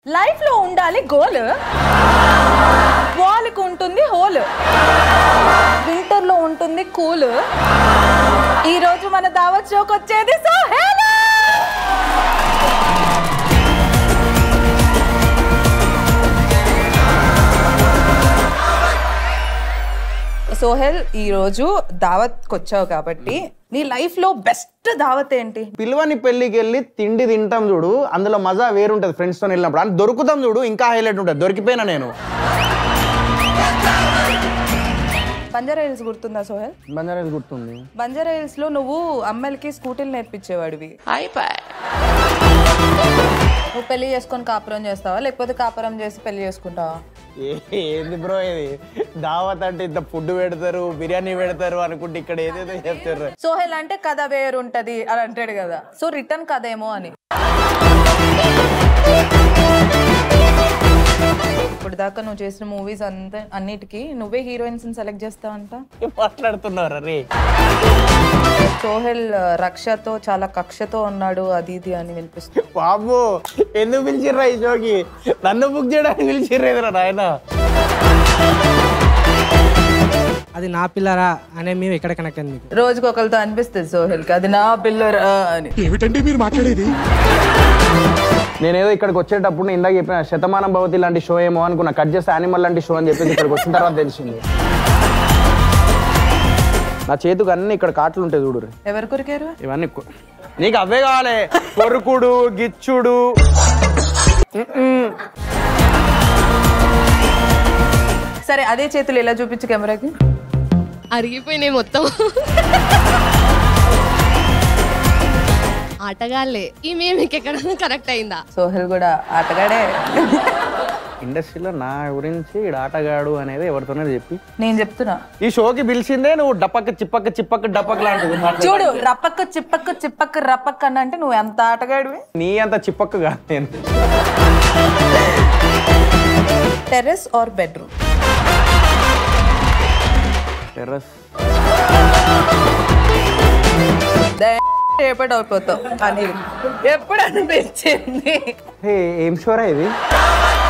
Life లో ఉండాలి goal వాల్కి ఉంటుంది హోల్ వింటర్ లో ఉంటుంది కూల్ ఈ రోజు మన దావత్ షోకి వచ్చేది సోహెల్ సోహెల్ ఈ రోజు దావత్కి వచ్చావు కాబట్టి నీ లైఫ్ లో బెస్ట్ దావత్ ఏంటి పిల్వని పెళ్ళికి వెళ్ళి తిండి తింటాం చూడు అందులో మజా వేరుంటది ఫ్రెండ్స్ తో వెళ్ళినప్పుడు అని దొరుకుతాం చూడు ఇంకా హైలైట్ ఉంటుంది దొరికిపోయినా నేను బంజారా హిల్స్ గుర్తుందా సోహెల్ బంజారా గుర్తుంది బంజారా హిల్స్ లో నువ్వు అమ్మాయిలకి స్కూటీలు నేర్పించేవాడివి నువ్వు పెళ్లి చేసుకొని కాపురం చేస్తావా లేకపోతే కాపురం చేసి పెళ్లి చేసుకుంటావా ఏ- ఏంది బ్రో ఇది దావత్ అంటే ఇంత ఫుడ్ పెడతారు బిర్యానీ పెడతారు అనుకుంటే ఇక్కడ ఏదేదో చెప్తారు సోహెల్ అంటే కథ వేరుంటది అని అంటాడు కదా సో రిటర్న్ కథ ఏమో అని ఇప్పుడు దాకా నువ్వు చేసిన మూవీస్ అంతా అన్నిటికీ నువ్వే హీరోయిన్స్ సెలెక్ట్ చేస్తావంట ఏం మాట్లాడుతున్నారు రే సోహెల్ రక్షతో చాలా కక్షతో ఉన్నాడు అది ఇది అని వినిపిస్తుంది బాబు ఎందుకు పిలిచిర్రా ఈ షోకి నన్ను బుక్ చేయడానికి పిలిచిర్రేదిరా నాయన అది నా పిల్లరా అనే మేము ఎక్కడ కనెక్ట్ అయింది మీకు రోజుకి ఒకరితో అనిపిస్తుంది సోహెల్కి అది నా పిల్లరా అని నేనేదో ఇక్కడికి వచ్చేటప్పుడు నేను ఇందాక చెప్పిన శతమానం భవతి లాంటి షో ఏమో అనుకున్నా కట్ చేస్తే యానిమల్ లాంటి షో అని చెప్పేసి ఇక్కడికి వచ్చిన తర్వాత తెలిసింది నా చేతికి అన్ని ఇక్కడ కాట్లు ఉంటాయి చూడు రే. ఎవరు కొరికారు ఇవన్నీ కొ- నీకు అవే కావాలి కొరుకుడు గిచ్చుడు సరే అదే చేతులు ఎలా చూపించు కెమెరాకి అరిగిపోయినాయి మొత్తం ఆటగాళ్ళే ఈ మేము మీకు ఎక్కడ కరెక్ట్ అయిందా సోహెల్ కూడా ఆటగాడే ఇండస్ట్రీలో నా గురించి ఈడ ఆటగాడు అనేది ఎవరితోనే చెప్పి నేను చెప్తున్నా ఈ షోకి పిలిచిందే నువ్వు డప్పక్క చిప్పక్క చిప్పక్క డప్పక్ లాంటిది చూడు రప్పక్క చిప్పక్క చిప్పక్క రప్పక్క అని అంటే నువ్వు ఎంత ఆటగాడివి నీ అంత చిప్పక్క కాదు నేను టెర్రస్ ఆర్ బెడ్రూమ్ టెర్రస్ రేపటి అయిపోతావు అని ఎప్పుడు అనిపించింది హే ఏం షోరా ఇది